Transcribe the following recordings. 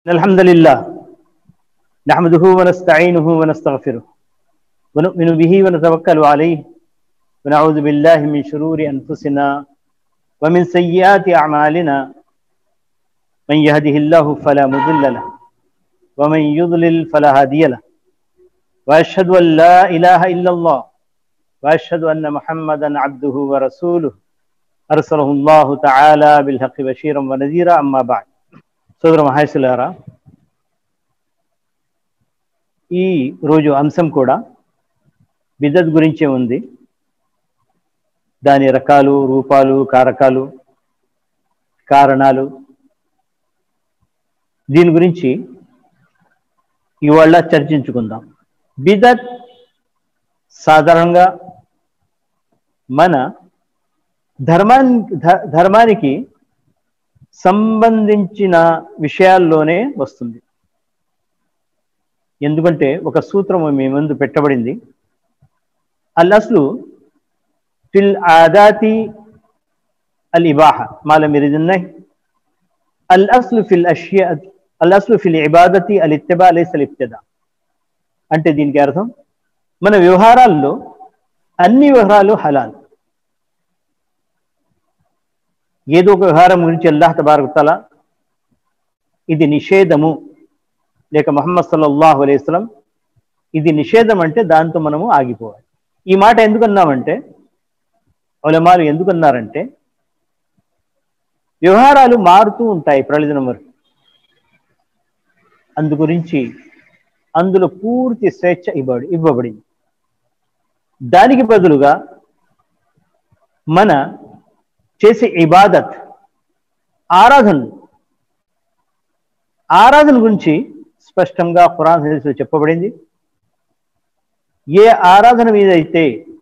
الحمد لله نحمده ونستعينه ونستغفره ونؤمن به ونتوكل عليه ونعوذ بالله من شرور أنفسنا ومن سيئات أعمالنا من يهده الله فلا مضل له ومن يضلل فلا هادي له وأشهد أن لا إله إلا الله وأشهد أن محمدا عبده ورسوله أرسله الله تعالى بالحق بشيرا ونذيرا أما بعد సోదర మహేశ్వరారా ఈ రోజు అంశం కూడా బిద్దత్ గురించే ఉంది దాని రకాలు రూపాలు కారకాలు కారణాలు దీని గురించి ఇవాళ చర్చించుకుందాం బిదత్ సాధారణంగా మన ధర్మాన్ని ధర్మానికి సంబంధించిన విషయాల్లోనే వస్తుంది ఎందుకంటే ఒక సూత్రం మీ ముందు పెట్టబడింది అల్ అస్లు ఫిల్ ఆదాతి అల్ ఇబాహ మాల మిరిదున్నాయి అల్ అస్లు ఫిల్ అషియా అల్ అస్లు ఫిల్ ఇబాదతి అల్ ఇత్తబా లేస్ అల్ ఇబ్తదా అంటే దీనికి అర్థం మన వ్యవహారాల్లో అన్ని వ్యవహారాలు హలాల్ ఏదో ఒక వ్యవహారం గురించి అల్లాహ్ తబారకుతల ఇది నిషేధము లేక మొహమ్మద్ సల్లల్లాహు అలైస్లం ఇది నిషేధం అంటే దాంతో మనము ఆగిపోవాలి ఈ మాట ఎందుకన్నామంటే ఉలమాలు ఎందుకన్నారంటే వ్యవహారాలు మారుతూ ఉంటాయి ప్రళిదినం వరకు అందు గురించి అందులో పూర్తి స్వేచ్ఛ ఇవ్వబడి ఇవ్వబడింది దానికి బదులుగా మన చేసే ఇబాదత్ ఆరాధనలు ఆరాధన గురించి స్పష్టంగా ఖురాన్ హదీస్లో చెప్పబడింది ఏ ఆరాధన మీద అయితే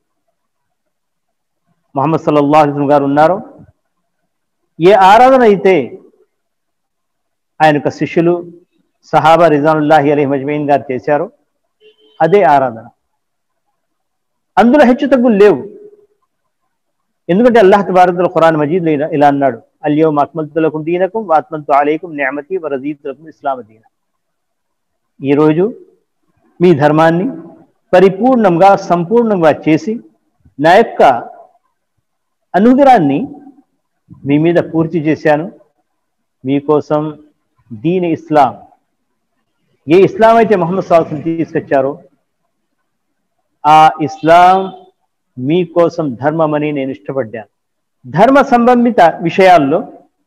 మొహమ్మద్ సల్లల్లాహు గారు ఉన్నారో ఏ ఆరాధన అయితే ఆయన యొక్క శిష్యులు సహాబా రిజానుల్లాహి అలీ మజ్మీన్ గారు చేశారో అదే ఆరాధన అందులో హెచ్చు తగ్గులు లేవు ఎందుకంటే అల్లాహ్ తబారకుల ఖురాన్ మజీద్ ఇలా అన్నాడు అల్యోమ్ అక్మల్తులకుం దీనకం వాత్మంతు అలేకుం న్యామతి వరదీతులకుం ఇస్లామ దీన ఈరోజు మీ ధర్మాన్ని పరిపూర్ణంగా సంపూర్ణంగా చేసి నా యొక్క అనుగ్రహాన్ని మీ మీద పూర్తి చేశాను మీకోసం దీని ఇస్లాం ఏ ఇస్లాం అయితే మొహమ్మద్ సాల్సం తీసుకొచ్చారో ఆ ఇస్లాం మీకోసం ధర్మమని నేను ఇష్టపడ్డాను ధర్మ సంబంధిత విషయాల్లో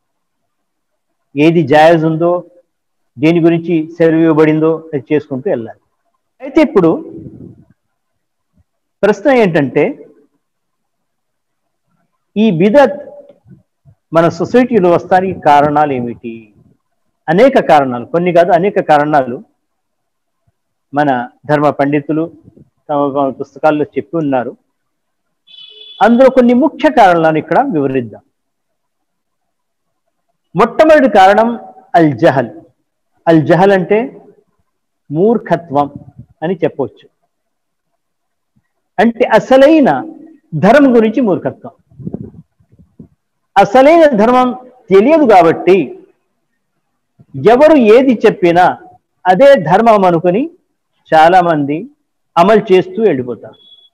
ఏది జాయజ్ ఉందో దేని గురించి సెలవు ఇవ్వబడిందో అది చేసుకుంటూ వెళ్ళాలి అయితే ఇప్పుడు ప్రశ్న ఏంటంటే ఈ బిదత్ మన సొసైటీలో వస్తానికి కారణాలు ఏమిటి అనేక కారణాలు కొన్ని కాదు అనేక కారణాలు మన ధర్మ పండితులు తమ పుస్తకాల్లో చెప్పి ఉన్నారు అందులో కొన్ని ముఖ్య కారణాలను ఇక్కడ వివరిద్దాం మొట్టమొదటి కారణం అల్ జహల్ అల్ జహల్ అంటే మూర్ఖత్వం అని చెప్పవచ్చు అంటే అసలైన ధర్మం గురించి మూర్ఖత్వం అసలైన ధర్మం తెలియదు కాబట్టి ఎవరు ఏది చెప్పినా అదే ధర్మం అనుకుని చాలామంది అమలు చేస్తూ వెళ్ళిపోతారు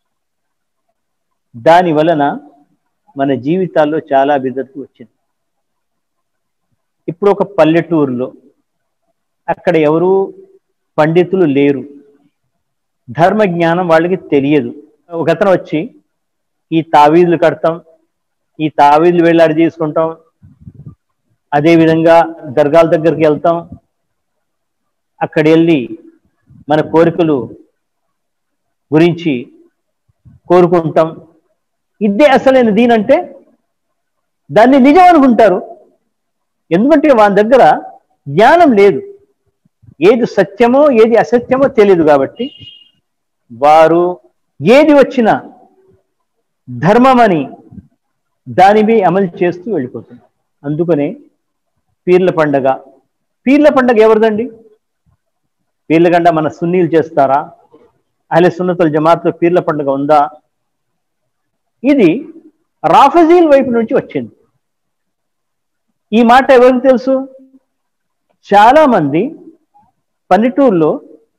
దాని వలన మన జీవితాల్లో చాలా బిద్దతు వచ్చింది ఇప్పుడు ఒక పల్లెటూరులో అక్కడ ఎవరు పండితులు లేరు ధర్మ జ్ఞానం వాళ్ళకి తెలియదు ఒక అతను వచ్చి ఈ తావీదులు కడతాం ఈ తావీదులు వెళ్ళాడి తీసుకుంటాం అదేవిధంగా దర్గాల దగ్గరికి వెళ్తాం అక్కడ వెళ్ళి మన కోరికలు గురించి కోరుకుంటాం ఇదే అసలైన దీనంటే దాన్ని నిజం అనుకుంటారు ఎందుకంటే వాళ్ళ దగ్గర జ్ఞానం లేదు ఏది సత్యమో ఏది అసత్యమో తెలియదు కాబట్టి వారు ఏది వచ్చినా ధర్మమని దానివి అమలు చేస్తూ వెళ్ళిపోతున్నారు అందుకనే పీర్ల పండగ పీర్ల పండగ ఎవరిదండి పీర్లగండ మన సున్నీలు చేస్తారా అహ్లే సున్నతుల జమాత్లో పీర్ల పండుగ ఉందా ఇది రాఫజీల్ వైపు నుంచి వచ్చింది ఈ మాట ఎవరికి తెలుసు చాలా మంది పల్లెటూరులో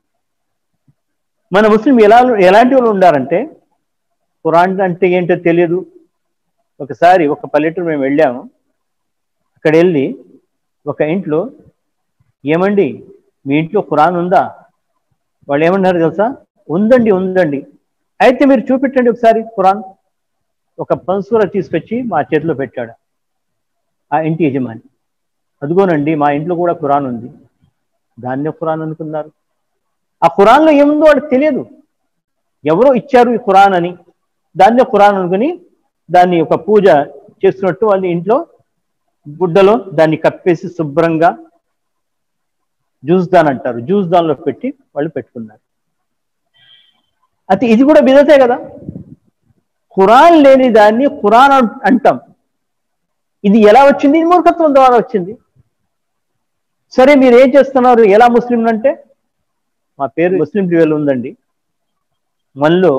మన ముస్లిం ఎలా ఎలాంటి వాళ్ళు ఉండారంటే ఖురాన్ అంటే ఏంటో తెలియదు ఒకసారి ఒక పల్లెటూరు మేము వెళ్ళాము అక్కడ వెళ్ళి ఒక ఇంట్లో ఏమండి మీ ఇంట్లో ఖురాన్ ఉందా వాళ్ళు ఏమన్నారు తెలుసా ఉందండి ఉందండి అయితే మీరు చూపెట్టండి ఒకసారి ఖురాన్ ఒక పన్సూర తీసుకొచ్చి మా చేతిలో పెట్టాడు ఆ ఇంటి యజమాని అదిగోనండి మా ఇంట్లో కూడా ఖురాన్ ఉంది దాన్నే ఖురాన్ అనుకున్నారు ఆ ఖురాన్లో ఏముందో వాడికి తెలియదు ఎవరో ఇచ్చారు ఈ ఖురాన్ అని దాన్నే ఖురాన్ అనుకుని దాన్ని ఒక పూజ చేస్తున్నట్టు వాళ్ళ ఇంట్లో గుడ్డలో దాన్ని కప్పేసి శుభ్రంగా జ్యూస్ దాన్ అంటారు జ్యూస్ దాన్లో పెట్టి వాళ్ళు పెట్టుకున్నారు అయితే ఇది కూడా బిదతే కదా ఖురాన్ లేని దాన్ని ఖురాన్ అం- అంటాం ఇది ఎలా వచ్చింది ఇది మూర్ఖత్వం ద్వారా వచ్చింది సరే మీరు ఏం చేస్తున్నారు ఎలా ముస్లిం అంటే మా పేరు ముస్లిం ప్రియులు ఉందండి మనలో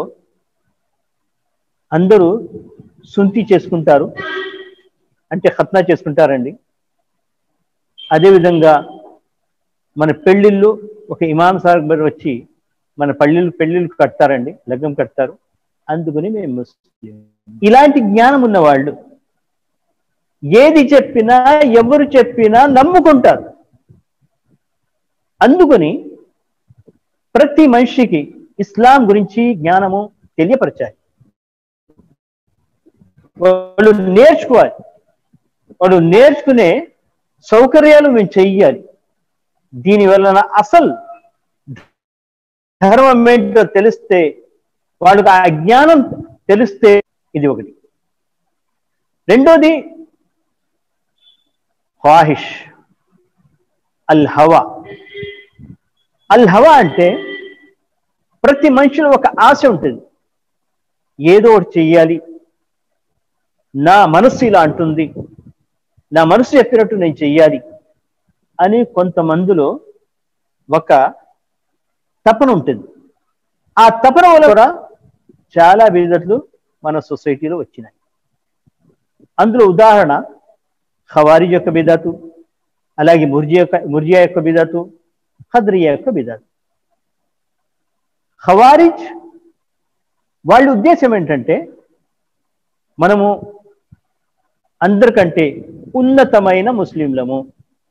అందరూ సుంతి చేసుకుంటారు అంటే ఖత్నా చేసుకుంటారండి అదేవిధంగా మన పెళ్ళిళ్ళు ఒక ఇమాం సాహెబ్ గారు వచ్చి మన పళ్ళిళ్ళు పెళ్ళిళ్ళు కడతారండి లగ్గం కడతారు అందుకని మేము ముస్లిం ఇలాంటి జ్ఞానం ఉన్న వాళ్ళు ఏది చెప్పినా ఎవరు చెప్పినా నమ్ముకుంటారు అందుకని ప్రతి మనిషికి ఇస్లాం గురించి జ్ఞానము తెలియపరచాలి వాళ్ళు నేర్చుకోవాలి వాడు నేర్చుకునే సౌకర్యాలు మేము చెయ్యాలి దీని వలన అసలు ధర్మం ఏంటో తెలిస్తే వాళ్ళకి ఆ జ్ఞానం తెలిస్తే ఇది ఒకటి రెండోది ఖాహిష్ అల్ హవా అల్ హవా అంటే ప్రతి మనిషిలో ఒక ఆశ ఉంటుంది ఏదో ఒకటి చెయ్యాలి నా మనస్సు ఇలా అంటుంది నా మనసు చెప్పినట్టు నేను చెయ్యాలి అని కొంతమందిలో ఒక తపన ఉంటుంది ఆ తపన వల్ల కూడా చాలా బిదట్లు మన సొసైటీలో వచ్చినాయి అందులో ఉదాహరణ ఖవారిజ్ యొక్క బిదాతు అలాగే ముర్జియా యొక్క ముర్జియా యొక్క బిదాతు ఖద్రియా యొక్క బిదాతు ఖవారిజ్ వాళ్ళ ఉద్దేశం ఏంటంటే మనము అందరికంటే ఉన్నతమైన ముస్లింలము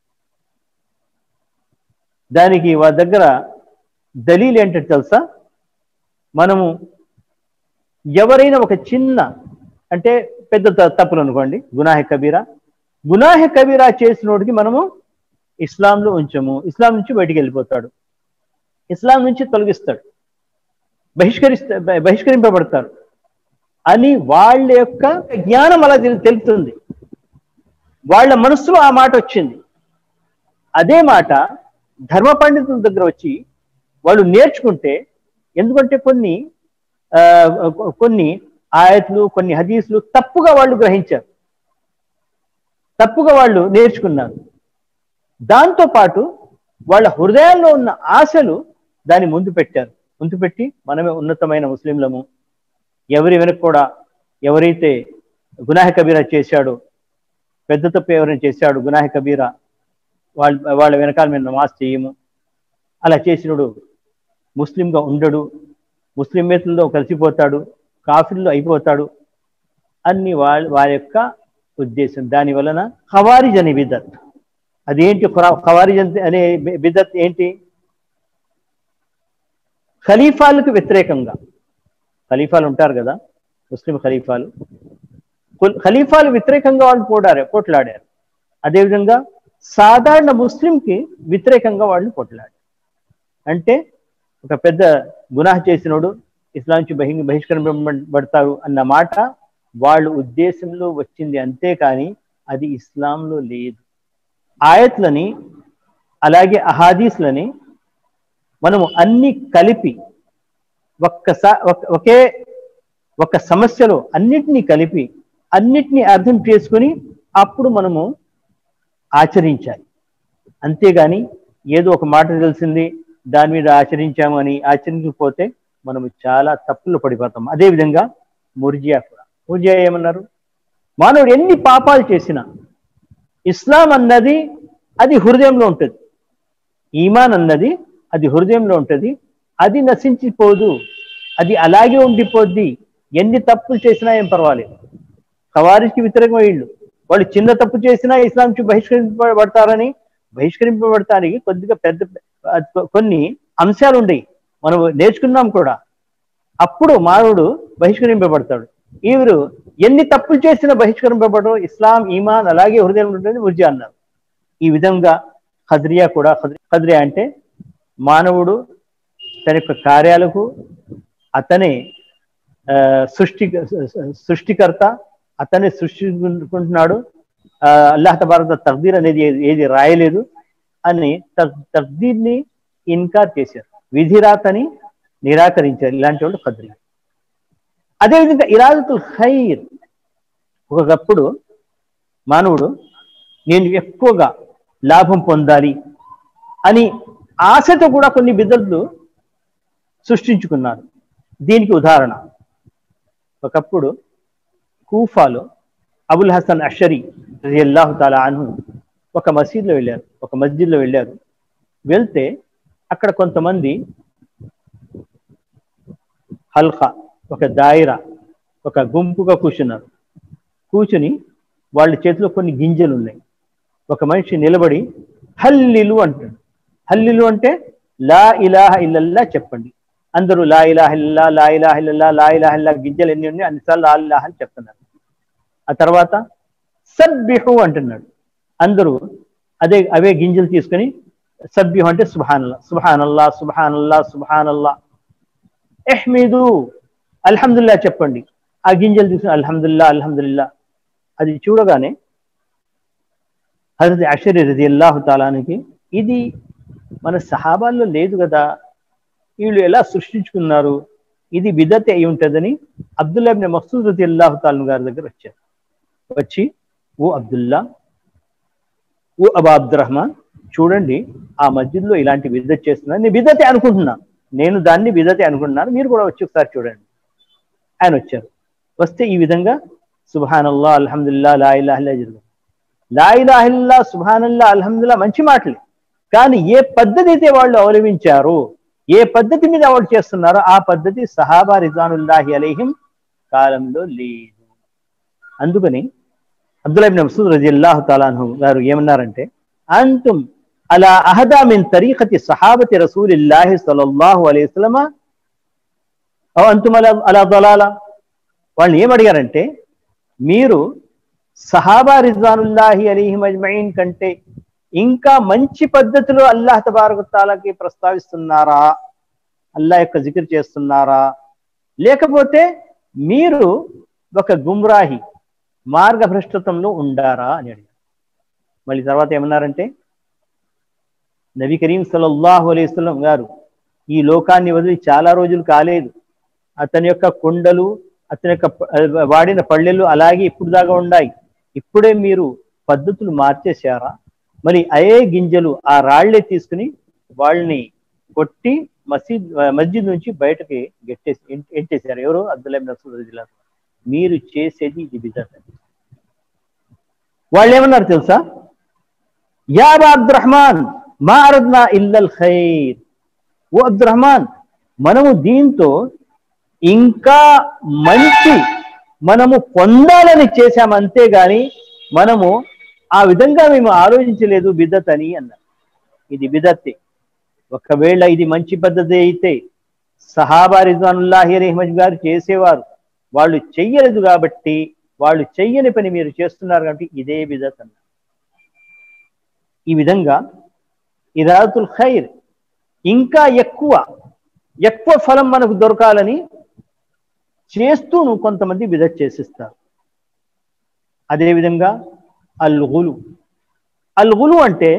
దానికి వాళ్ళ దగ్గర దలీల్ ఏంటంటే తెలుసా మనము ఎవరైనా ఒక చిన్న అంటే పెద్ద త- తప్పులు అనుకోండి గునాహె కబీరా గునాహె కబీరా చేసినోడికి మనము ఇస్లాంలో ఉంచము ఇస్లాం నుంచి బయటికి వెళ్ళిపోతాడు ఇస్లాం నుంచి తొలగిస్తాడు బహిష్కరిస్తా బ- బహిష్కరింపబడతారు అని వాళ్ళ యొక్క జ్ఞానం అలా తెలు- తెలుపుతుంది వాళ్ళ మనస్సులో ఆ మాట వచ్చింది అదే మాట ధర్మ పండితుల దగ్గర వచ్చి వాళ్ళు నేర్చుకుంటే ఎందుకంటే కొన్ని ఆ, కొన్ని ఆయత్లు కొన్ని హదీసులు తప్పుగా వాళ్ళు గ్రహించారు తప్పుగా వాళ్ళు నేర్చుకున్నారు దాంతో పాటు వాళ్ళ హృదయాల్లో ఉన్న ఆశలు దాన్ని ముందు పెట్టారు ముందు పెట్టి మనమే ఉన్నతమైన ముస్లింలము ఎవరి వెనక కూడా ఎవరైతే గునాహ కబీరా చేశాడో పెద్ద తప్పు ఎవరైనా చేశాడు గునాహ కబీరా వాళ్ళ వాళ్ళ వెనకాల మేము నమాజ్ చేయము అలా చేసినడు ముస్లింగా ఉండడు ముస్లిమేతుల్లో కలిసిపోతాడు కాఫీల్లో అయిపోతాడు అన్ని వాళ్ళ వారి యొక్క ఉద్దేశం దాని వలన ఖవారిజ్ అనే బిద్దత్ అదేంటి ఖురా- ఖవారిజ్ అంటే- అనే బి- బిద్దత్ ఏంటి ఖలీఫాలకు వ్యతిరేకంగా ఖలీఫాలు ఉంటారు కదా ముస్లిం ఖలీఫాలు కుల్- ఖలీఫాలు వ్యతిరేకంగా వాళ్ళు పోడారు పోట్లాడారు అదేవిధంగా సాధారణ ముస్లింకి వ్యతిరేకంగా వాళ్ళు పోట్లాడారు అంటే ఒక పెద్ద గునాహ్ చేసినోడు ఇస్లాం నుంచి బహి బహిష్కరింపబడతారు అన్న మాట వాళ్ళ ఉద్దేశంలో వచ్చింది అంతే కానీ అది ఇస్లాంలో లేదు ఆయత్లని అలాగే అహాదీస్లని మనము అన్ని కలిపి ఒక్కసారి ఒకే ఒక సమస్యలో అన్నిటినీ కలిపి అన్నిటినీ అర్థం చేసుకుని అప్పుడు మనము ఆచరించాలి అంతేగాని ఏదో ఒక మాట తెలిసింది దాని మీద ఆచరించాము అని ఆచరించకపోతే మనము చాలా తప్పులు పడిపోతాం అదేవిధంగా ముర్జియా కూడా ముర్జియా ఏమన్నారు మానవుడు ఎన్ని పాపాలు చేసినా ఇస్లాం అన్నది అది హృదయంలో ఉంటుంది ఈమాన్ అన్నది అది హృదయంలో ఉంటుంది అది నశించిపోదు అది అలాగే ఉండిపోద్ది ఎన్ని తప్పులు చేసినా ఏం పర్వాలేదు ఖవారిజ్కి వ్యతిరేకం వీళ్ళు వాళ్ళు చిన్న తప్పు చేసినా ఇస్లాం నుంచి బహిష్కరింపబడతారని బహిష్కరింపబడటానికి కొద్దిగా పెద్ద కొన్ని అంశాలు ఉండయి మనం నేర్చుకున్నాం కూడా అప్పుడు మానవుడు బహిష్కరింపబడతాడు వీరు ఎన్ని తప్పులు చేసినా బహిష్కరింపబడడం ఇస్లాం ఈమాన్ అలాగే హృదయం ఉంటుంది ముర్జా అన్నారు ఈ విధంగా ఖద్రియా కూడా ఖద్రియా అంటే మానవుడు తన యొక్క కార్యాలకు అతనే సృష్టి సృష్టికర్త అతనే సృష్టించుకుంటున్నాడు అల్లాహ్ తబారక తక్దీర్ అనేది ఏది రాయలేదు అని తక్దీర్ని ఇన్కార్ చేశారు విధిరాతని నిరాకరించారు ఇలాంటి వాళ్ళు ఖద్రి అదేవిధంగా ఇరాదతుల్ ఖైర్ ఒకప్పుడు మానవుడు నేను ఎక్కువగా లాభం పొందాలి అని ఆశతో కూడా కొన్ని బిద్దలు సృష్టించుకున్నారు దీనికి ఉదాహరణ ఒకప్పుడు కూఫాలో అబుల్ హసన్ అషరి అల్లాహు తాలా అను ఒక మసీద్లో వెళ్ళారు ఒక మస్జిద్లో వెళ్ళారు వెళ్తే అక్కడ కొంతమంది హల్కా ఒక దాయిరా ఒక గుంపుగా కూర్చున్నారు కూర్చుని వాళ్ళ చేతిలో కొన్ని గింజలు ఉన్నాయి ఒక మనిషి నిలబడి హల్లిలు అంటాడు హల్లిలు అంటే లా ఇలాహ ఇల్లల్లా చెప్పండి అందరూ లా ఇలాహ ఇల్లా లా ఇలాహ ఇల్లల్లా లా ఇలాహ ఇల్లా గింజలు ఎన్ని ఉన్నాయి అన్నిసార్లు లా ఇలాహ అని చెప్తున్నారు ఆ తర్వాత సబ్బిహు అంటున్నాడు అందరూ అదే అవే గింజలు తీసుకొని సబ్బిహు అంటే సుభానల్లా సుభానల్లా సుభానల్లా సుభానల్లా ఎహ్మీదు అల్హమ్దుల్లా చెప్పండి ఆ గింజలు తీసుకుని అల్హమ్దుల్లా అల్హమ్దుల్లా అది చూడగానే హజరత్ అషరి రది అల్లాహు తాలానికి ఇది మన సహాబాల్లో లేదు కదా వీళ్ళు ఎలా సృష్టించుకున్నారు ఇది బిదత్ అయి ఉంటుందని అబ్దుల్లా ఇబ్న్ మసూద్ రది అల్లాహు తాలను గారి దగ్గర వచ్చారు వచ్చి ఓ అబ్దుల్లా ఓ అబా అబ్దురహమాన్ చూడండి ఆ మధ్యలో ఇలాంటి బిదత్ చేస్తున్నారు నేను బిదతే అనుకుంటున్నా నేను దాన్ని బిదతే అనుకుంటున్నాను మీరు కూడా వచ్చి ఒకసారి చూడండి ఆయన వచ్చారు వస్తే ఈ విధంగా సుబానల్లా అల్హమ్దుల్లా లా ఇలాహిల్లా జరుగుతుంది లా ఇలాహిల్లా సుబానల్లా అల్హమ్దుల్లా మంచి మాటలే కానీ ఏ పద్ధతి అయితే వాళ్ళు అవలంబించారో ఏ పద్ధతి మీద వాళ్ళు చేస్తున్నారో ఆ పద్ధతి సహాబా రిజానుల్లాహి అలైహిం కాలంలో లేదు అందుకని అబ్దుల్లా ఇబ్న్ మసూద్ రజిల్లాహు తాలాను గారు ఏమన్నారంటే అంతుం అలా అహదా మిన్ తరీఖతి సహాబతి రసూలిల్లాహి సల్లల్లాహు అలైహి వసల్లమ అంతుం అలా అలా దలాలా వాళ్ళు ఏమడిగారంటే మీరు సహాబా రిజ్వానుల్లాహి అలీహిం అజ్మঈన్ కంటే ఇంకా మంచి పద్ధతిలో అల్లాహ్ తబారక తాలాకి ప్రస్తావిస్తున్నారా అల్లాహ్ యొక్క జికిర్ చేస్తున్నారా లేకపోతే మీరు ఒక గుమ్రాహి మార్గభ్రష్టత్వంలో ఉండారా అని అడిగారు మళ్ళీ తర్వాత ఏమన్నారంటే నబీ కరీం సల్లల్లాహు అలైహి వసల్లం గారు ఈ లోకాన్ని వదిలి చాలా రోజులు కాలేదు అతని యొక్క కొండలు అతని యొక్క వాడిన పళ్ళెలు అలాగే ఇప్పుడు దాకా ఉన్నాయి ఇప్పుడే మీరు పద్ధతులు మార్చేశారా మరి అయే గింజలు ఆ రాళ్లే తీసుకుని వాళ్ళని కొట్టి మసీద్ మస్జిద్ నుంచి బయటకి గెట్టేసి ఎంటేశారు ఎవరు అబ్దుల్లా నసూద్ మీరు చేసేది ఇది బిదత్ వాళ్ళు ఏమన్నారు తెలుసా యా అబ్దురహమాన్ మా అరద్నా ఇల్లల్ ఖైర్ ఓ అబ్దురహమాన్ మనము దీంతో ఇంకా మంచి మనము పొందాలని చేశాం అంతేగాని మనము ఆ విధంగా మేము ఆలోచించలేదు బిదత్ అని అన్నారు ఇది బిదత్తే ఒకవేళ ఇది మంచి పద్ధతి అయితే సహాబా రిజ్వానుల్లాహి రహమజ్ గారు చేసేవారు వాళ్ళు చెయ్యలేదు కాబట్టి వాళ్ళు చెయ్యని పని మీరు చేస్తున్నారు కాబట్టి ఇదే బిదత్ అన్నారు ఈ విధంగా ఇరాతుల్ ఖైర్ ఇంకా ఎక్కువ ఎక్కువ ఫలం మనకు దొరకాలని చేస్తూ కొంతమంది బిదత్ చేసిస్తారు అదేవిధంగా అల్గులు అల్గులు అంటే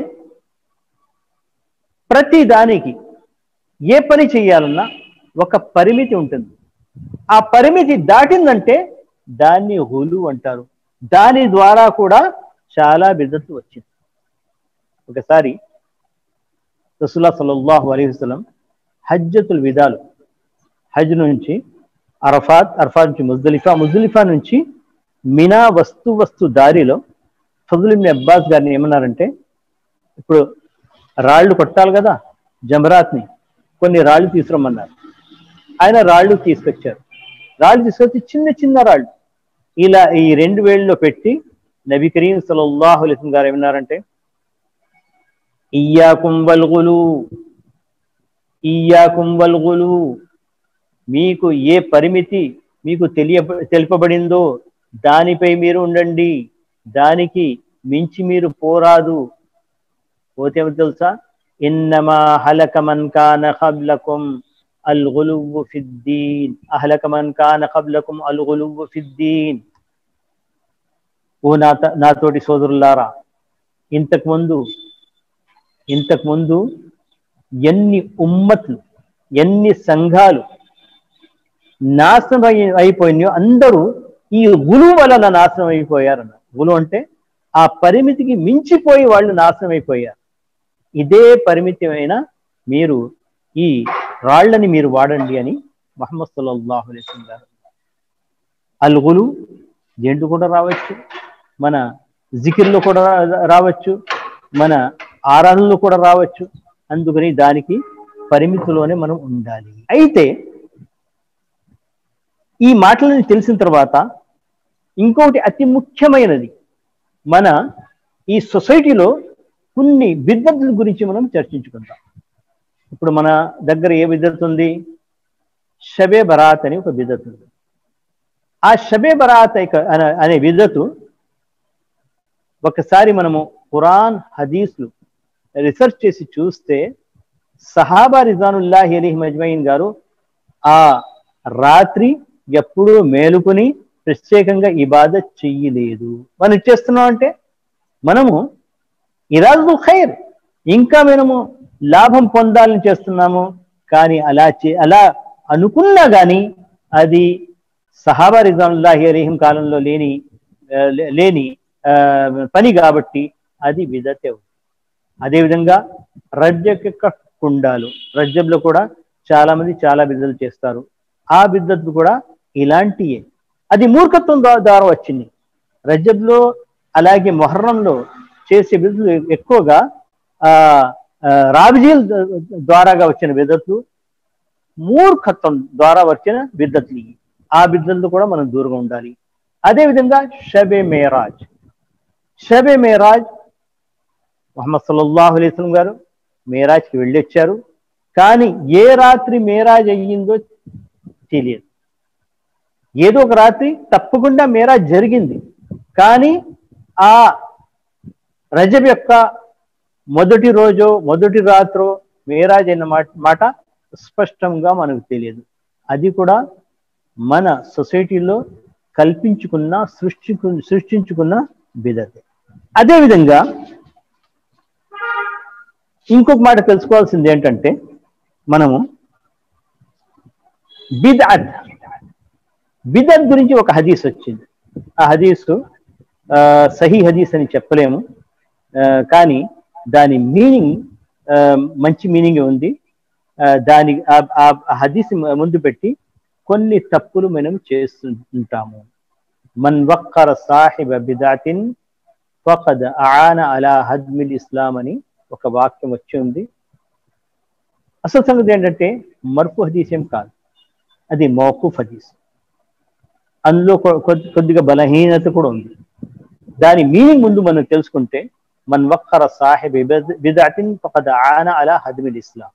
ప్రతి దానికి ఏ పని చేయాలన్నా ఒక పరిమితి ఉంటుంది ఆ పరిమితి దాటిందంటే దాన్ని హులు అంటారు దాని ద్వారా కూడా చాలా బిద్దతు వచ్చింది ఒకసారి రసుల్లా సల్లల్లాహు అలైహి వసల్లం హజ్జతుల్ విదాలు హజ్ నుంచి అరఫాత్ అరఫాత్ నుంచి ముజ్దలిఫా ముజ్దలిఫా నుంచి మినా వస్తు వస్తు దారిలో ఫజుల్ ఇబ్న్ అబ్బాస్ గారిని ఏమన్నారంటే ఇప్పుడు రాళ్ళు కొట్టాలి కదా జమరాత్ని కొన్ని రాళ్ళు తీసుకురమ్మన్నారు ఆయన రాళ్ళు తీసుకొచ్చారు రాళ్ళు తీసుకొచ్చి చిన్న చిన్న రాళ్ళు ఇలా ఈ రెండు వేళ్ళలో పెట్టి నబీ కరీం సల్లల్లాహు అలైహి వసల్లం గారు ఏమన్నారంటే ఇయ్యాకుం వల్గులు ఇయ్యాకుం వల్గులు మీకు ఏ పరిమితి మీకు తెలియ తెలుపబడిందో దానిపై మీరు ఉండండి దానికి మించి మీరు పోరాదు పోతేమో తెలుసా ఇన్నమా హలక మన్ కాన ఖబ్లకుం అల్ గులువ్వు ఫిద్దీన్ అహలక మన్ కాన ఖబ్లకుం అల్ గులువ్వు ఫిద్దీన్ ఓ నా నాతోటి సోదరులారా ఇంతకు ముందు ఇంతకు ముందు ఎన్ని ఉమ్మత్లు ఎన్ని సంఘాలు నాశనం అయి అయిపోయినాయో అందరూ ఈ గులు వలన నాశనం అయిపోయారన్న గులు అంటే ఆ పరిమితికి మించిపోయి వాళ్ళు నాశనం అయిపోయారు ఇదే పరిమితమైన మీరు ఈ రాళ్ళని మీరు వాడండి అని మహమ్మద్ సల్లల్లాహు అలైహి గారు అల్గులు దేంట్లో కూడా రావచ్చు మన జికిర్లో కూడా రావచ్చు మన ఆరాధనలో కూడా రావచ్చు అందుకని దానికి పరిమితిలోనే మనం ఉండాలి అయితే ఈ మాటలను తెలిసిన తర్వాత ఇంకొకటి అతి ముఖ్యమైనది మన ఈ సొసైటీలో కొన్ని బిద్దతుల గురించి మనం చర్చించుకుందాం ఇప్పుడు మన దగ్గర ఏ బిద్దత్ ఉంది షబే బరాత్ అని ఒక బిద్దత్ ఉంది ఆ షబే బరాత్ అనే బిద్దతు ఒకసారి మనము ఖురాన్ హదీస్లు రీసెర్చ్ చేసి చూస్తే సహాబా రిజానుల్లాహి అలీ మజ్మయిన్ గారు ఆ రాత్రి ఎప్పుడూ మేలుకొని ప్రత్యేకంగా ఇబాదత్ చెయ్యలేదు మనం ఇచ్చేస్తున్నాం అంటే మనము ఇరాజు ఖైర్ ఇంకా మనము లాభం పొందాలని చేస్తున్నాము కానీ అలా చే అలా అనుకున్నా కానీ అది సహాబా రిజానుల్లాహి అలీహిం కాలంలో లేని లేని పని కాబట్టి అది విదతే అదేవిధంగా రజ్జక కుండాలు రజ్జబ్లో కూడా చాలా మంది చాలా బిద్దలు చేస్తారు ఆ బిద్దతు కూడా ఇలాంటియే అది మూర్ఖత్వం ద్వారా వచ్చింది రజబ్లో అలాగే మొహర్రంలో చేసే బిద్దలు ఎక్కువగా ఆ రాబిజీల ద్వారాగా వచ్చిన బిద్దతులు మూర్ఖత్వం ద్వారా వచ్చిన బిద్దతులు ఆ బిద్దలు కూడా మనం దూరంగా ఉండాలి అదేవిధంగా షబే మేరాజ్ షబే మేరాజ్ మొహమ్మద్ సల్లల్లాహు అలైస్లం గారు మేరాజ్కి వెళ్ళొచ్చారు కానీ ఏ రాత్రి మేరాజ్ అయ్యిందో తెలియదు ఏదో ఒక రాత్రి తప్పకుండా మేరాజ్ జరిగింది కానీ ఆ రజబ్ యొక్క మొదటి రోజు మొదటి రాత్రో మేరాజ్ అయిన మాట స్పష్టంగా మనకు తెలియదు అది కూడా మన సొసైటీలో కల్పించుకున్న సృష్టికు సృష్టించుకున్న బిదతే అదేవిధంగా ఇంకొక మాట తెలుసుకోవాల్సింది ఏంటంటే మనము బిదత్ బిదత్ గురించి ఒక హదీస్ వచ్చింది ఆ హదీసు సహీ హదీస్ అని చెప్పలేము కానీ దాని మీనింగ్ మంచి మీనింగ్ ఉంది దాని ఆ హదీస్ ముందు పెట్టి కొన్ని తప్పులు మనం చేస్తుంటాము మన్ వక్కర సాహిబ బిదాతిన్ ఫకద్ ఆన అలా హద్మిల్ ఇస్లాం అని ఒక వాక్యం వచ్చి ఉంది అసలు సంగతి ఏంటంటే మర్పు హదీస్ ఏం కాదు అది మౌకూఫ్ హదీస్ అందులో కొద్దిగా బలహీనత కూడా ఉంది దాని మీనింగ్ ముందు మనం తెలుసుకుంటే మన్ వక్కర సాహిబ్ బిదాతిన్ ఫకద్ ఆన అలా హద్మిల్ ఇస్లాం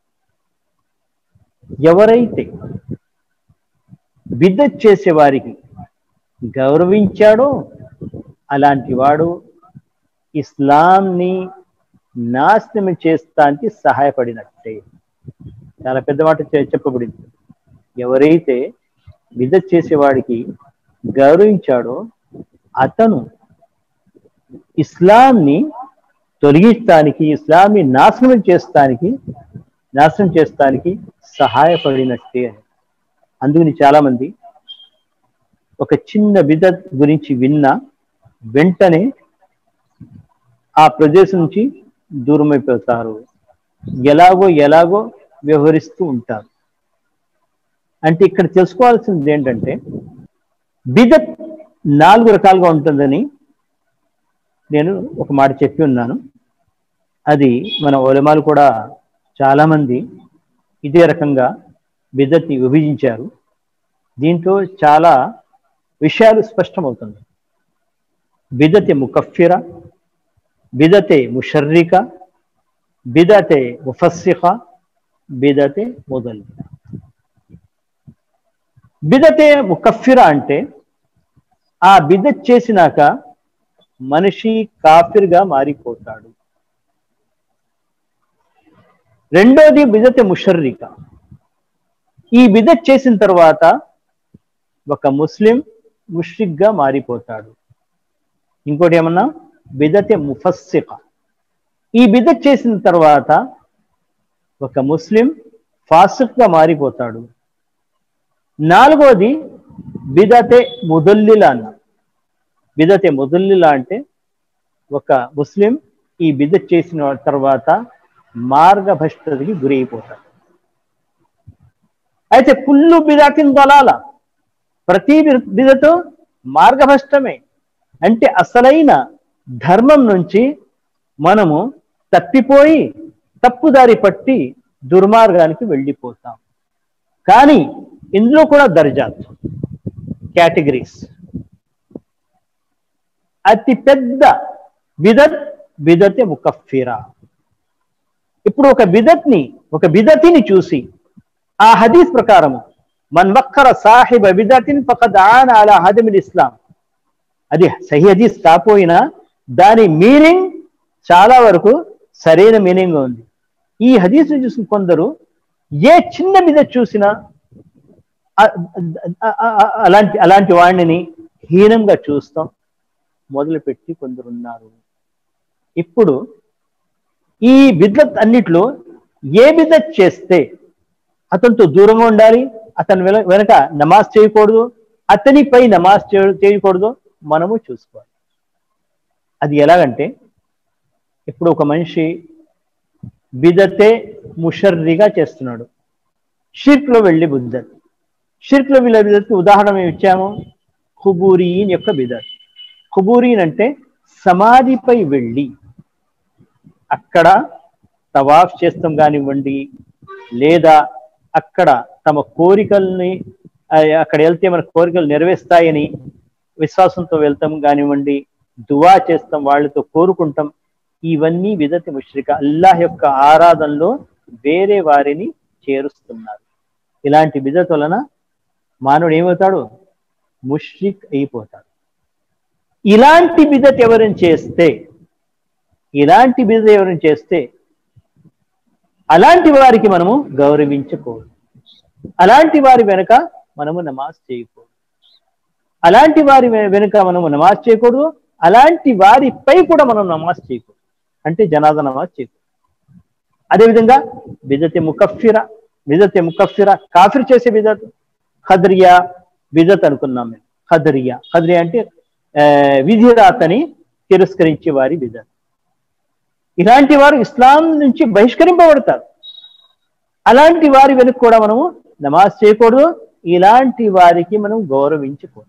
ఎవరైతే బిద్దత్ చేసే వారికి గౌరవించాడో అలాంటి వాడు ఇస్లాంని నాశనం చేస్తానికి సహాయపడినట్టే చాలా పెద్ద మాట చెప్పబడింది ఎవరైతే బిద్దత్ చేసేవాడికి గౌరవించాడో అతను ఇస్లాంని తొలగించడానికి ఇస్లాంని నాశనం చేస్తానికి నాశనం చేస్తానికి సహాయపడినట్టే అని అందుకని చాలామంది ఒక చిన్న విధ గురించి విన్న వెంటనే ఆ ప్రదేశం నుంచి దూరం అయిపోతారు ఎలాగో ఎలాగో వ్యవహరిస్తూ ఉంటారు అంటే ఇక్కడ తెలుసుకోవాల్సింది ఏంటంటే బిదత్ నాలుగు రకాలుగా ఉంటుందని నేను ఒక మాట చెప్పి ఉన్నాను అది మన ఒలమాలు కూడా చాలామంది ఇదే రకంగా బిదత్ని విభజించారు దీంట్లో చాలా విషయాలు స్పష్టమవుతుంది బిదతి ముకఫిర బిదతే ముషర్రిక బిదతే ముఫస్సిఖ బిదతే ముదల్లిన బిదతే ముకఫిర అంటే ఆ బిదత్ చేసినాక మనిషి కాఫిర్గా మారిపోతాడు రెండోది బిదతే ముషర్రిక ఈ బిదత్ చేసిన తర్వాత ఒక ముస్లిం ముష్రిక్గా మారిపోతాడు ఇంకోటి ఏమన్నా బిదతే ముఫస్సిక ఈ బిదత్ చేసిన తర్వాత ఒక ముస్లిం ఫాసిక్గా మారిపోతాడు నాలుగోది బిదతే ముదల్లిల అన్న బిదతే ముదల్లిల అంటే ఒక ముస్లిం ఈ బిదత్ చేసిన తర్వాత మార్గభ్రష్టతకి గురైపోతాడు అయితే కుళ్ళు బిదాతిన్ దళాల ప్రతి బిదతో మార్గభ్రష్టమే అంటే అసలైన ధర్మం నుంచి మనము తప్పిపోయి తప్పుదారి పట్టి దుర్మార్గానికి వెళ్ళిపోతాం కానీ ఇందులో కూడా దర్జాత్ కేటగిరీస్ అతి పెద్ద బిదత్ బిదతే ముకఫిరా ఇప్పుడు ఒక బిదత్ని ఒక బిదతిని చూసి ఆ హదీస్ ప్రకారము మన్ వక్కర సాహిబ బిదతిన్ ఫకద్ ఆన్ అలా హదమిల్ ఇస్లాం అది సహీ హదీస్ కాపోయినా దాని మీనింగ్ చాలా వరకు సరైన మీనింగ్ ఉంది ఈ హదీస్ చూసి కొందరు ఏ చిన్న మీద చూసినా అలాంటి అలాంటి వాడిని హీనంగా చూస్తాం మొదలుపెట్టి కొందరు ఉన్నారు ఇప్పుడు ఈ బిద్దత్ అన్నిట్లో ఏ బిద్దత్ చేస్తే అతనితో దూరంగా ఉండాలి అతని వెనక నమాజ్ చేయకూడదు అతనిపై నమాజ్ చేయకూడదు మనము చూసుకోవాలి అది ఎలాగంటే ఇప్పుడు ఒక మనిషి బిదతే ముషర్రిగా చేస్తున్నాడు షిర్క్లో వెళ్ళి బుద్ధత్ షిర్క్లో వీళ్ళ బిదత్కి ఉదాహరణ మేము ఇచ్చాము ఖుబూరీన్ యొక్క బిదత్ ఖుబూరీన్ అంటే సమాధిపై వెళ్ళి అక్కడ తవాఫ్ చేస్తాం కానివ్వండి లేదా అక్కడ తమ కోరికల్ని అక్కడ వెళ్తే మన కోరికలు నెరవేరుస్తాయని విశ్వాసంతో వెళ్తాం కానివ్వండి దువా చేస్తాం వాళ్ళతో కోరుకుంటాం ఇవన్నీ విదతి ముష్రిక అల్లాహ్ యొక్క ఆరాధనలో వేరే వారిని చేరుస్తున్నారు ఇలాంటి బిదత్ వలన మానవుడు ఏమవుతాడు ముష్రిక్ అయిపోతాడు ఇలాంటి బిదత్ ఎవరైనా చేస్తే ఇలాంటి బిదత్ ఎవరైనా చేస్తే అలాంటి వారికి మనము గౌరవించకూడదు అలాంటి వారి వెనుక మనము నమాజ్ చేయకూడదు అలాంటి వారి వెనుక మనము నమాజ్ చేయకూడదు అలాంటి వారిపై కూడా మనం నమాజ్ చేయకూడదు అంటే జనాద నమాజ్ చేయకూడదు అదేవిధంగా బిదతి ముకఫిర బిదతి ముకఫిర కాఫిర్ చేసే బిదత్ ఖద్రియా బిదత్ అనుకున్నాం మేము ఖద్రియా ఖద్రియా అంటే విధిరాతని తిరస్కరించే వారి బిదత్ ఇలాంటి వారు ఇస్లాం నుంచి బహిష్కరింపబడతారు అలాంటి వారి వెనుక కూడా మనము నమాజ్ చేయకూడదు ఇలాంటి వారికి మనం గౌరవించకూడదు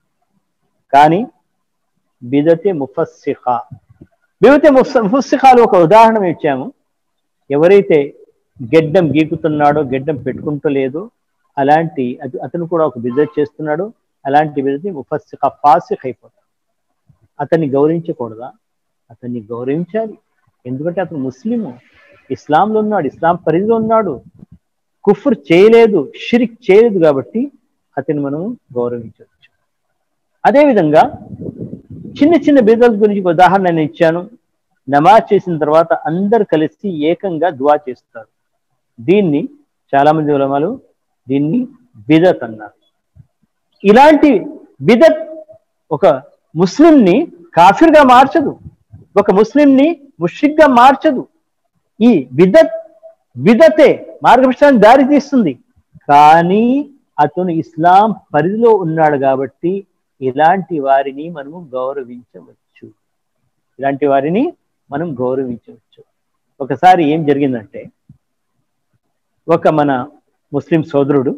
కానీ బిదతే ముఫస్సిఖ బిదతే ముఫస్సిఖాలు ఒక ఉదాహరణ ఇచ్చాము ఎవరైతే గెడ్డం గీకుతున్నాడో గెడ్డం పెట్టుకుంటలేదో అలాంటి అది అతను కూడా ఒక బిదత్ చేస్తున్నాడు అలాంటి బిదతి ముఫస్సిఖ ఫాసిఖ్ అయిపోతాడు అతన్ని గౌరవించకూడదా అతన్ని గౌరవించాలి ఎందుకంటే అతను ముస్లిము ఇస్లాంలో ఉన్నాడు ఇస్లాం పరిధిలో ఉన్నాడు కుఫర్ చేయలేదు షిరిక్ చేయలేదు కాబట్టి అతన్ని మనం గౌరవించవచ్చు అదేవిధంగా చిన్న చిన్న బీదల గురించి ఉదాహరణ నేను ఇచ్చాను నమాజ్ చేసిన తర్వాత అందరు కలిసి ఏకంగా దువా చేస్తారు దీన్ని చాలా మంది ఉలమాలు దీన్ని బిదత్ అన్నారు ఇలాంటి బిదత్ ఒక ముస్లింని కాఫిర్గా మార్చదు ఒక ముస్లింని ముషిక్గా మార్చదు ఈ బిదత్ బిదతే మార్గభ్రష్టానికి దారి తీస్తుంది కానీ అతను ఇస్లాం పరిధిలో ఉన్నాడు కాబట్టి ఇలాంటి వారిని మనము గౌరవించవచ్చు ఇలాంటి వారిని మనం గౌరవించవచ్చు ఒకసారి ఏం జరిగిందంటే ఒక మన ముస్లిం సోదరుడు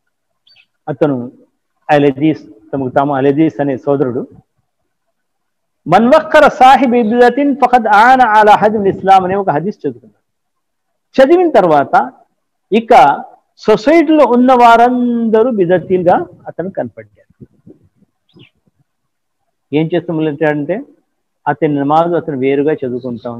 అతను అలదీస్ తమకు తాము అలదీస్ అనే సోదరుడు మన్వక్కర సాహిబ్ ఇబ్దతిన్ ఫకద్ ఆన అలా హజం ఇస్లాం అనే ఒక హదీస్ చదువుకున్నాడు చదివిన తర్వాత ఇక సొసైటీలో ఉన్న వారందరూ బిదతీలుగా అతను కనపడ్డారు ఏం చేస్తామంటే అతని నమాజు అతను వేరుగా చదువుకుంటాం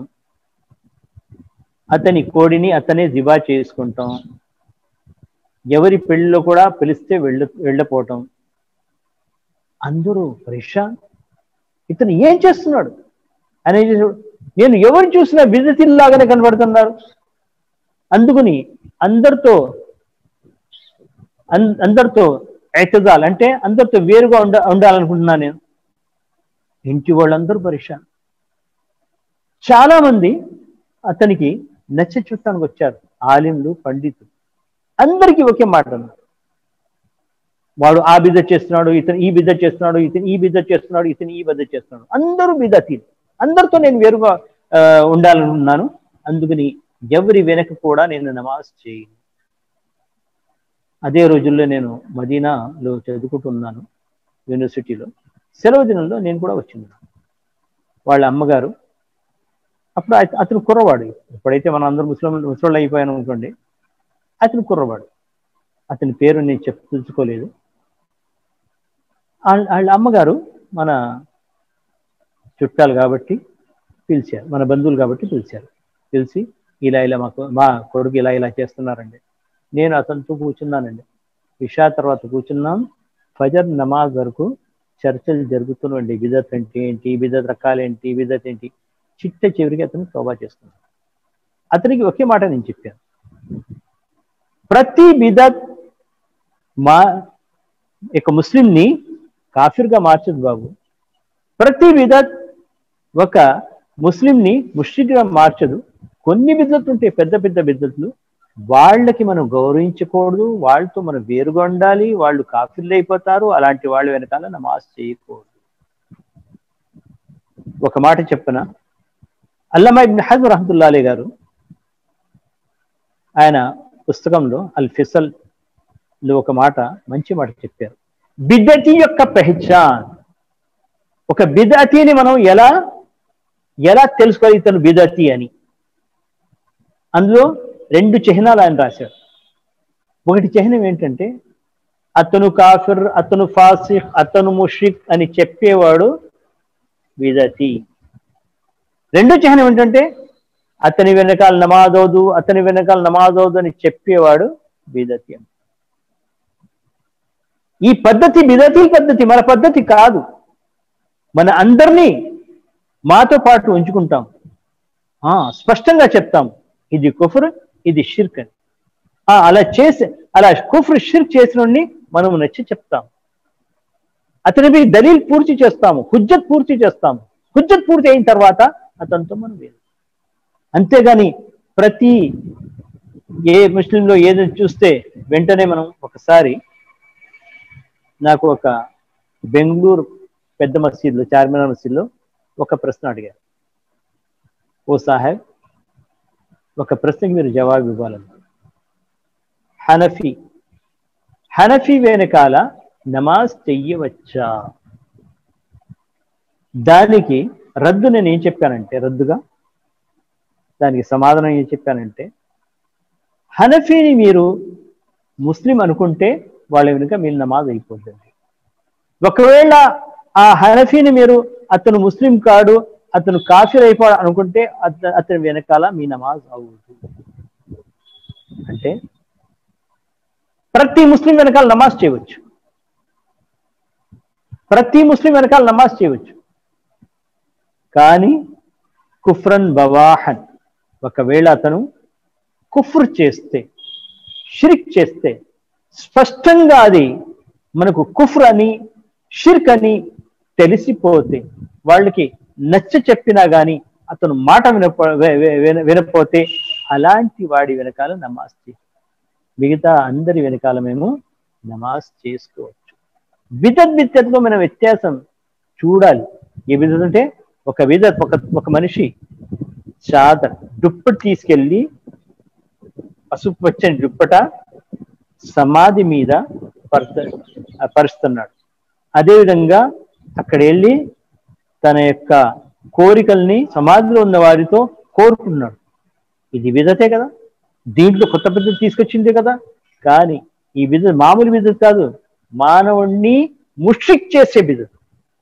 అతని కోడిని అతనే జిబా చేసుకుంటాం ఎవరి పెళ్ళిలో కూడా పిలిస్తే వెళ్ళ వెళ్ళపోవటం అందరూ పరేషాన్ ఇతను ఏం చేస్తున్నాడు అనేది నేను ఎవరు చూసినా విజతిల్లాగానే కనబడుతున్నారు అందుకుని అందరితో అన్- అందరితో ఎటదాల్ అంటే అందరితో వేరుగా ఉండ ఉండాలనుకుంటున్నాను నేను ఇంటి వాళ్ళందరూ పరేషాన్ చాలా మంది అతనికి నచ్చ చూడటానికి వచ్చారు ఆలింలు పండితులు అందరికీ ఒకే మాట అన్నారు వాడు ఆ బిద్ద చేస్తున్నాడు ఇతను ఈ బిద్ద చేస్తున్నాడు ఇతను ఈ బిద్ద చేస్తున్నాడు ఇతను ఈ బిద్ద చేస్తున్నాడు అందరూ బిద్దతీలు అందరితో నేను వేరుగా ఆ, ఉండాలనుకున్నాను అందుకని ఎవరి వెనక కూడా నేను నమాజ్ చేయను అదే రోజుల్లో నేను మదీనాలో చదువుకుంటున్నాను యూనివర్సిటీలో సెలవు దినంలో నేను కూడా వచ్చిన్నాను వాళ్ళ అమ్మగారు అప్పుడు అత- అతను కుర్రవాడు ఎప్పుడైతే మనం అందరూ ముస్లిం ముసళ్ళు అయిపోయాను అనుకోండి అతను కుర్రవాడు అతని పేరు నేను చెప్పు తెలుసుకోలేదు వాళ్ళ వాళ్ళ అమ్మగారు మన చుట్టాలు కాబట్టి పిలిచారు మన బంధువులు కాబట్టి పిలిచారు పిలిచి ఇలా ఇలా మాకు మా కొడుకు ఇలా ఇలా చేస్తున్నారండి నేను అతనితో కూర్చున్నానండి ఇషా తర్వాత కూర్చున్నాం ఫజర్ నమాజ్ వరకు చర్చలు జరుగుతున్నాయండి బిదత్ అంటే ఏంటి బిదత్ రకాలేంటి బిదత్ ఏంటి చిట్ట చివరికి అతను తోబా చేస్తున్నాడు అతనికి ఒకే మాట నేను చెప్పాను ప్రతి బిదత్ మా ఇక ముస్లింని కాఫిర్గా మార్చదు బాబు ప్రతి బిదత్ ఒక ముస్లింని ముష్రిక్గా మార్చదు కొన్ని బిద్దతులు ఉంటాయి పెద్ద పెద్ద బిద్దతులు వాళ్ళకి మనం గౌరవించకూడదు వాళ్ళతో మనం వేరుగా ఉండాలి వాళ్ళు కాఫిర్లు అయిపోతారు అలాంటి వాళ్ళ వెనకాల నమాజ్ చేయకూడదు ఒక మాట చెప్పన అల్లమా ఇబ్న్ హజ్ రహమతుల్లా అలీ గారు ఆయన పుస్తకంలో అల్ ఫిసల్ లో ఒక మాట మంచి మాట చెప్పారు బిద్దతి యొక్క పెహచాన్ ఒక బిదతిని మనం ఎలా ఎలా తెలుసుకోవాలి ఇతను బిదతి అని అందులో రెండు చిహ్నాలు ఆయన రాశారు ఒకటి చిహ్నం ఏంటంటే అతను కాఫిర్ అతను ఫాసిక్ అతను ముషిక్ అని చెప్పేవాడు బిదతి రెండో చిహ్నం ఏంటంటే అతని వెనకాల నమాజోదు అతని వెనకాల నమాజోదు అని చెప్పేవాడు బిదతి అని ఈ పద్ధతి బిదతి పద్ధతి మన పద్ధతి కాదు మన అందరినీ మాతో పాటు ఉంచుకుంటాం ఆ, స్పష్టంగా చెప్తాం ఇది కుఫర్ ఇది షిర్క్ అని ఆ, అలా చేసి అలా కుఫర్ షిర్క్ చేసిన మనం నచ్చి చెప్తాం అతనిపై దలీల్ పూర్తి చేస్తాము హుజ్జత్ పూర్తి చేస్తాము హుజ్జత్ పూర్తి అయిన తర్వాత అతనితో మనం వేరు అంతేగాని ప్రతి ఏ ముస్లింలో ఏదైనా చూస్తే వెంటనే మనం ఒకసారి నాకు ఒక బెంగళూరు పెద్ద మసీదులో చార్మినార్ మసీదులో ఒక ప్రశ్న అడిగారు ఓ సాహెబ్ ఒక ప్రశ్నకి మీరు జవాబు ఇవ్వాలన్నారు హనఫీ హనఫీ వెనకాల నమాజ్ చెయ్యవచ్చా దానికి రద్దు నేను ఏం చెప్పానంటే రద్దుగా దానికి సమాధానం ఏం చెప్పానంటే హనఫీని మీరు ముస్లిం అనుకుంటే వాళ్ళ వెనుక మీరు నమాజ్ అయిపోతుంది ఒకవేళ ఆ హనఫీని మీరు అతను ముస్లిం కాడు అతను కాఫీర్ అయిపోడు అనుకుంటే అత- అతని వెనకాల మీ నమాజ్ అవుతుంది అంటే ప్రతి ముస్లిం వెనకాల నమాజ్ చేయవచ్చు ప్రతి ముస్లిం వెనకాల నమాజ్ చేయవచ్చు కానీ కుఫ్రన్ బవాహన్ ఒకవేళ అతను కుఫ్ర్ చేస్తే షిర్క్ చేస్తే స్పష్టంగా అది మనకు కుఫ్ర్ అని షిర్క్ అని తెలిసిపోతే వాళ్ళకి నచ్చ చెప్పినా గాని అతను మాట వినపో వి- వి- విన- వినపోతే అలాంటి వాడి వెనకాల నమాజ్ చేయి మిగతా అందరి వెనకాల మేము నమాజ్ చేసుకోవచ్చు బిదత్ బిద్దత్లో మన వ్యత్యాసం చూడాలి ఏ బిదత్ అంటే ఒక బిదత్ ఒక ఒక మనిషి చాదర్ దుప్పటి తీసుకెళ్ళి పసుపు పచ్చని దుప్పట సమాధి మీద పరుత పరుస్తున్నాడు అదేవిధంగా అక్కడ వెళ్ళి తన యొక్క కోరికల్ని సమాధిలో ఉన్న వారితో కోరుకుంటున్నాడు ఇది విధతే కదా దీంట్లో కొత్త పద్ధతి తీసుకొచ్చిందే కదా కానీ ఈ బిజ మామూలు బిజత్ కాదు మానవుణ్ణి ముష్రిక్ చేసే బిజత్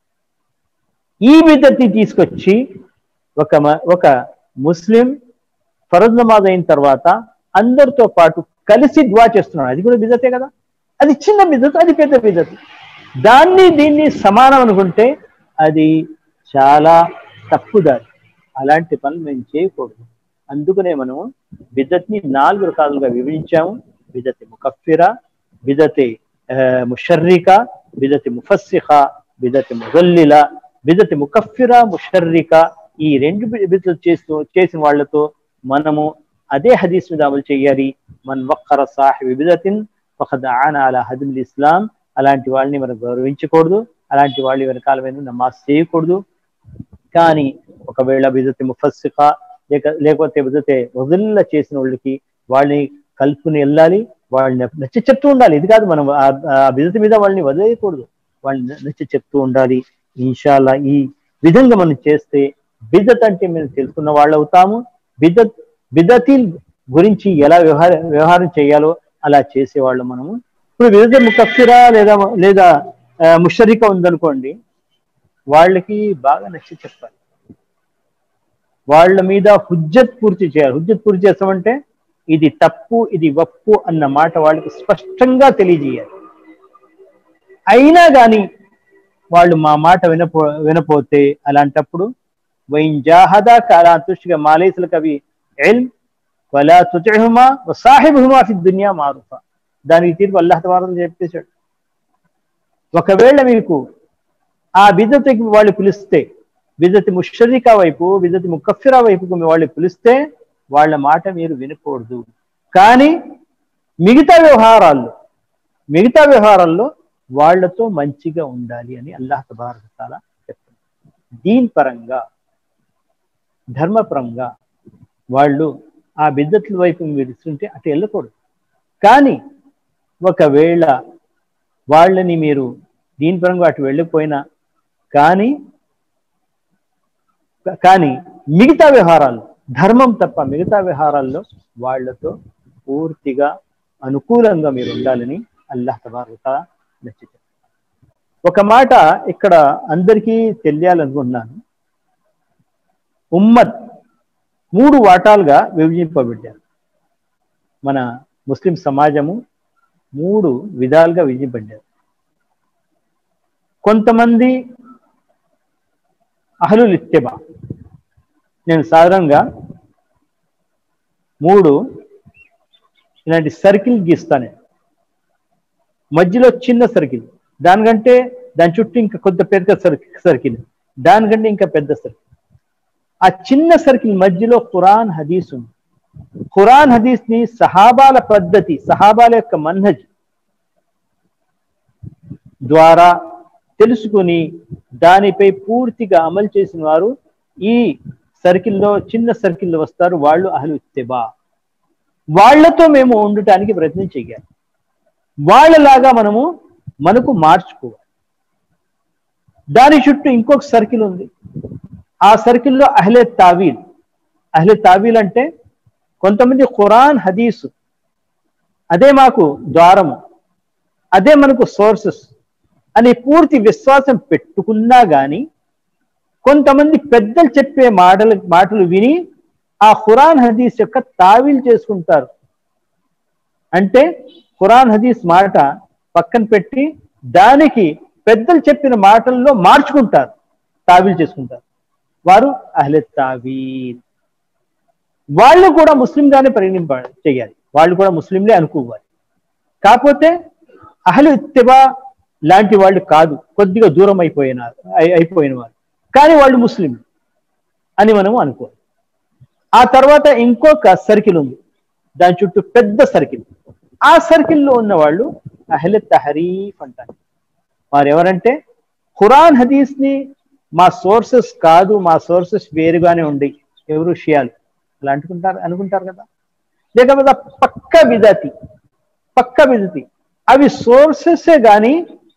ఈ బిజత్ని తీసుకొచ్చి ఒక మ- ఒక ముస్లిం ఫరజ్ నమాజ్ అయిన తర్వాత అందరితో పాటు కలిసి దువా చేస్తున్నాడు అది కూడా బిజతే కదా అది చిన్న బిజత్ అది పెద్ద బిజత్ దాన్ని దీన్ని సమానం అనుకుంటే అది చాలా తప్పుదారి అలాంటి పనులు మేము చేయకూడదు అందుకనే మనం బిదత్ని నాలుగు రకాలుగా విభజించాము బిదతి ముకఫిర బిదతి ముషర్రిక బిదతి ముఫస్సిహ బిదతి ముగల్లిల బిదతి ముకఫిర ముషర్రిక ఈ రెండు బిదతులు చేస్తూ చేసిన వాళ్ళతో మనము అదే హదీస్ మీద అమలు చేయాలి మన వక్కర సాహిబి బిదతిన్ ఫఖద్ ఆన అలా హదిల్ ఇస్లాం అలాంటి వాళ్ళని మనం గౌరవించకూడదు అలాంటి వాళ్ళ వెనకాల మీద నమాజ్ చేయకూడదు కానీ ఒకవేళ బిజతి ముఫస్సిక లేక లేకపోతే బిజతే వదిల్ల చేసిన వాళ్ళకి వాళ్ళని కలుపుకుని వెళ్ళాలి వాళ్ళని నచ్చి చెప్తూ ఉండాలి ఇది కాదు మనం ఆ- ఆ బిజతి మీద వాళ్ళని వదిలేయకూడదు వాళ్ళని నచ్చి చెప్తూ ఉండాలి ఇన్షాల్లా ఈ విధంగా మనం చేస్తే బిదత్ అంటే మేము తెలుసుకున్న వాళ్ళు అవుతాము బిదత్ బిదతి గురించి ఎలా వ్యవహార వ్యవహారం చేయాలో అలా చేసేవాళ్ళు మనము ఇప్పుడు వివిధ ముకఫిరా లేదా లేదా ఆ, ముషరిక ఉందనుకోండి వాళ్ళకి బాగా నచ్చి చెప్పాలి వాళ్ళ మీద హుజ్జత్ పూర్తి చేయాలి హుజ్జత్ పూర్తి చేస్తామంటే ఇది తప్పు ఇది ఒప్పు అన్న మాట వాళ్ళకి స్పష్టంగా తెలియజేయాలి అయినా కానీ వాళ్ళు మా మాట వినపో వినపోతే అలాంటప్పుడు వైన్ జాహదా కాలా తుష్గా మాలేసుల కవి ఎల్ వలా తుతిహుమా సాహిబుహుమా ఫి దునియా మారుఫా దానికి తీర్పు అల్లాహ్ తబారం చెప్పేశాడు ఒకవేళ మీకు ఆ బిద్దతికి వాళ్ళు పిలిస్తే బిద్దతి ముషరికా వైపు బిద్దతి ముకఫిరా వైపుకు మీ వాళ్ళు పిలిస్తే వాళ్ళ మాట మీరు వినకూడదు కానీ మిగతా వ్యవహారాల్లో మిగతా వ్యవహారాల్లో వాళ్ళతో మంచిగా ఉండాలి అని అల్లాహ్ తబారక తాలా చెప్తుంది దీని పరంగా ధర్మపరంగా వాళ్ళు ఆ బిద్దతుల వైపు మీరు ఇస్తుంటే అటు వెళ్ళకూడదు కానీ ఒకవేళ వాళ్ళని మీరు దీని పరంగా అటు వెళ్ళిపోయినా కానీ కానీ మిగతా వ్యవహారాలు ధర్మం తప్ప మిగతా వ్యవహారాల్లో వాళ్ళతో పూర్తిగా అనుకూలంగా మీరు ఉండాలని అల్లాహ్ తబారక నచ్చి ఒక మాట ఇక్కడ అందరికీ తెలియాలనుకుంటున్నాను ఉమ్మత్ మూడు వాటాలుగా విభజింపబడ్డారు మన ముస్లిం సమాజము మూడు విధాలుగా విభజింపబడ్డారు కొంతమంది అహలుల్ ఇత్తెబా నేను సాధారణంగా మూడు ఇలాంటి సర్కిల్ గీస్తాను మధ్యలో చిన్న సర్కిల్ దానికంటే దాని చుట్టూ ఇంకా కొంత పెద్ద సర్కిల్ సర్కిల్ దానికంటే ఇంకా పెద్ద సర్కిల్ ఆ చిన్న సర్కిల్ మధ్యలో ఖురాన్ హదీస్ ఉంది ఖురాన్ హదీస్ ని సహాబాల పద్ధతి సహాబాల యొక్క మన్హజ్ ద్వారా తెలుసుకుని దానిపై పూర్తిగా అమలు చేసిన వారు ఈ సర్కిల్లో చిన్న సర్కిల్లో వస్తారు వాళ్ళు అహలు ఇత్తెబా వాళ్ళతో మేము ఉండటానికి ప్రయత్నం చెయ్యాలి వాళ్ళలాగా మనము మనకు మార్చుకోవాలి దాని చుట్టూ ఇంకొక సర్కిల్ ఉంది ఆ సర్కిల్లో అహ్లే తావీల్ అహ్లే తావీల్ అంటే కొంతమంది ఖురాన్ హదీసు అదే మాకు ద్వారము అదే మనకు సోర్సెస్ అనే పూర్తి విశ్వాసం పెట్టుకున్నా గాని కొంతమంది పెద్దలు చెప్పే మాటలు మాటలు విని ఆ ఖురాన్ హదీస్ యొక్క తావీల్ చేసుకుంటారు అంటే ఖురాన్ హదీస్ మాట పక్కన పెట్టి దానికి పెద్దలు చెప్పిన మాటల్లో మార్చుకుంటారు తావీల్ చేసుకుంటారు వారు అహ్లె తావీల్ వాళ్ళు కూడా ముస్లింగానే పరిగణింప చేయాలి వాళ్ళు కూడా ముస్లింలే అనుకోవాలి కాకపోతే అహలు ఇత్తెబా లాంటి వాళ్ళు కాదు కొద్దిగా దూరం అయిపోయినారు అయి- అయిపోయిన వారు కానీ వాళ్ళు ముస్లిం అని మనము అనుకోవాలి ఆ తర్వాత ఇంకొక సర్కిల్ ఉంది దాని చుట్టూ పెద్ద సర్కిల్ ఆ సర్కిల్లో ఉన్న వాళ్ళు అహ్లె తహరీఫ్ అంటారు వారు ఎవరంటే ఖురాన్ హదీస్ ని మా సోర్సెస్ కాదు మా సోర్సెస్ వేరుగానే ఉండి ఎవరు షియాలు అలా అనుకుంటారు అనుకుంటారు కదా లేకపోతే పక్క విదతి పక్క విదతి అవి సోర్సెస్ గాని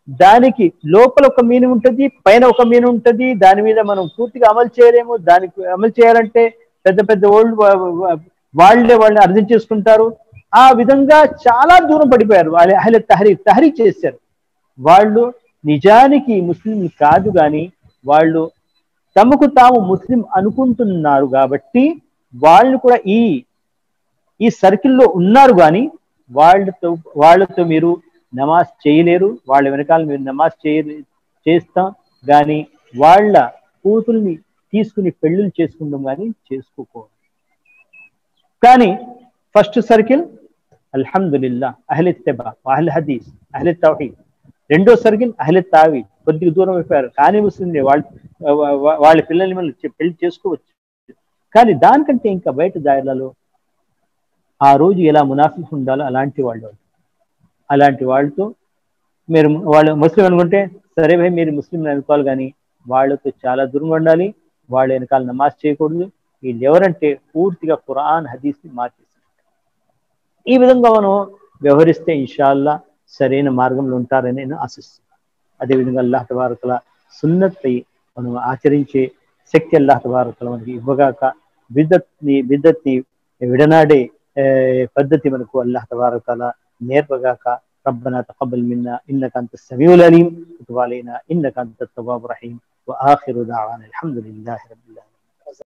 దానికి లోపల ఒక మీనింగ్ ఉంటుంది పైన ఒక మీనింగ్ ఉంటుంది దాని మీద మనం పూర్తిగా అమలు చేయలేము దానికి అమలు చేయాలంటే పెద్ద పెద్ద ఓల్డ్ వాళ్ళే వాళ్ళని అర్థం చేసుకుంటారు ఆ విధంగా చాలా దూరం పడిపోయారు వాళ్ళ అహ్ల తహరీ తహరీ చేశారు వాళ్ళు నిజానికి ముస్లిం కాదు కానీ వాళ్ళు తమకు తాము ముస్లిం అనుకుంటున్నారు కాబట్టి వాళ్ళు కూడా ఈ ఈ సర్కిల్లో ఉన్నారు కానీ వాళ్ళతో వాళ్ళతో మీరు నమాజ్ చేయలేరు వాళ్ళ వెనకాల మీరు నమాజ్ చేయ చేస్తాం కానీ వాళ్ళ కూతుల్ని తీసుకుని పెళ్ళిళ్ళు చేసుకుందాం కానీ చేసుకోకూడదు కానీ ఫస్ట్ సర్కిల్ అల్హమ్దుల్లా అహ్లి తెబా అహ్ల్ హదీస్ అహ్లి తౌహీద్ రెండో సర్కిల్ అహ్లి తావి కొద్దిగా దూరం అయిపోయారు కానీ ముస్లింలే వాళ్ళ వాళ్ళ పిల్లల్ని మనం పెళ్లి చేసుకోవచ్చు కానీ దానికంటే ఇంకా బయట దారిలలో ఆ రోజు ఎలా మునాఫిక్ ఉండాలో అలాంటి వాళ్ళు అలాంటి వాళ్ళతో మీరు వాళ్ళు ముస్లిం అనుకుంటే సరే భయ్ మీరు ముస్లిం అనుకోవాలి కానీ వాళ్ళతో చాలా దూరంగా ఉండాలి వాళ్ళ వెనకాల నమాజ్ చేయకూడదు వీళ్ళు ఎవరంటే పూర్తిగా ఖురాన్ హదీస్ని మార్చేస్తారు ఈ విధంగా మనం వ్యవహరిస్తే ఇన్షాల్లా సరైన మార్గంలో ఉంటారని నేను ఆశిస్తున్నాను అదేవిధంగా అల్లాహ్ తబారకల సున్నత్పై మనం ఆచరించే శక్తి అల్లాహ్ తబారకల మనకి ఇవ్వగాక బిద్దత్ని బిద్దత్ని విడనాడే పద్ధతి మనకు అల్లాహ్ తబారకల నేర్పగాక ربنا تقبل منا انك انت السميع العليم وتب علينا انك انت التواب الرحيم واخر دعوانا الحمد لله رب العالمين